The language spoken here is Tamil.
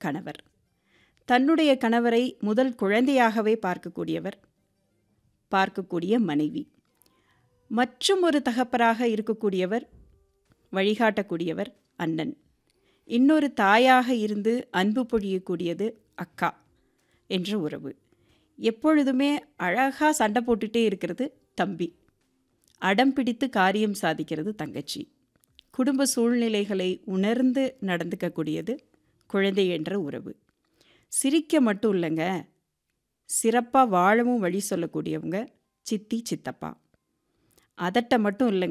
கணவர் தன்னுடைய கணவரை முதல் குழந்தையாகவே பார்க்கக்கூடியவர் பார்க்கக்கூடிய மனைவி மற்றும் ஒரு தகப்பராக இருக்கக்கூடியவர் வழிகாட்டக்கூடியவர் அண்ணன் இன்னொரு தாயாக இருந்து அன்பு பொழியக்கூடியது அக்கா என்ற உறவு எப்பொழுதுமே அழகாக சண்டை போட்டுட்டே இருக்கிறது தம்பி அடம் பிடித்து காரியம் சாதிக்கிறது தங்கச்சி குடும்ப சூழ்நிலைகளை உணர்ந்து நடந்துக்கக்கூடியது குழந்தை என்ற உறவு சிரிக்க மட்டும் இல்லைங்க சிறப்பாக வாழவும் வழி சொல்லக்கூடியவங்க சித்தி சித்தப்பா அதட்ட மட்டும் இல்லைங்க